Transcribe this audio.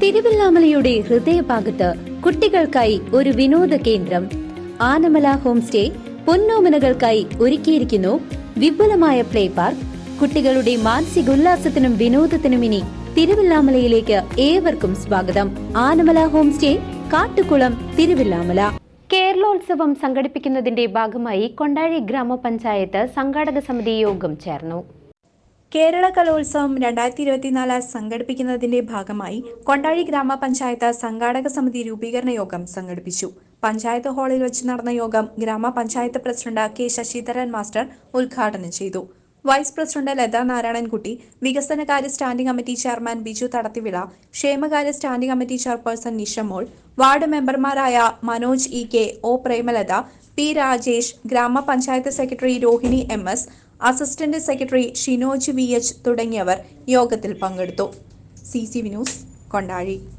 തിരുവല്ലാമലയുടെ ഹൃദയഭാഗത്ത് കുട്ടികൾക്കായി ഒരു വിനോദ കേന്ദ്രം ആനമല ഹോം സ്റ്റേ പൊന്നോമനകൾക്കായി ഒരുക്കിയിരിക്കുന്നു വിപുലമായ പ്ലേ പാർക്ക് കുട്ടികളുടെ മാനസികോല്ലാസത്തിനും വിനോദത്തിനും ഇനി തിരുവല്ലാമലയിലേക്ക് ഏവർക്കും സ്വാഗതം ആനമല ഹോം സ്റ്റേ കാട്ടുകുളം തിരുവല്ലാമല കേരളോത്സവം സംഘടിപ്പിക്കുന്നതിന്റെ ഭാഗമായി കൊണ്ടാഴി ഗ്രാമപഞ്ചായത്ത് സംഘാടക സമിതി യോഗം ചേർന്നു കേരള കലോത്സവം രണ്ടായിരത്തി ഇരുപത്തിനാല് സംഘടിപ്പിക്കുന്നതിന്റെ ഭാഗമായി കൊണ്ടാഴി ഗ്രാമപഞ്ചായത്ത് സംഘാടക സമിതി രൂപീകരണ യോഗം സംഘടിപ്പിച്ചു പഞ്ചായത്ത് ഹാളിൽ വെച്ച് നടന്ന യോഗം ഗ്രാമപഞ്ചായത്ത് പ്രസിഡന്റ് കെ ശശിധരൻ മാസ്റ്റർ ഉദ്ഘാടനം ചെയ്തു വൈസ് പ്രസിഡന്റ് ലതാ നാരായണൻകുട്ടി വികസനകാര്യ standing committee chairman Biju Thadathivila ക്ഷേമകാര്യ standing committee chairperson Nishamol ward മെമ്പർമാരായ Manoj E K O Premalatha P Rajesh ഗ്രാമപഞ്ചായത്ത് secretary Rohini M S assistant secretary Shinoj V H തുടങ്ങിയവർ യോഗത്തിൽ പങ്കെടുത്തു C C V news Kondazhy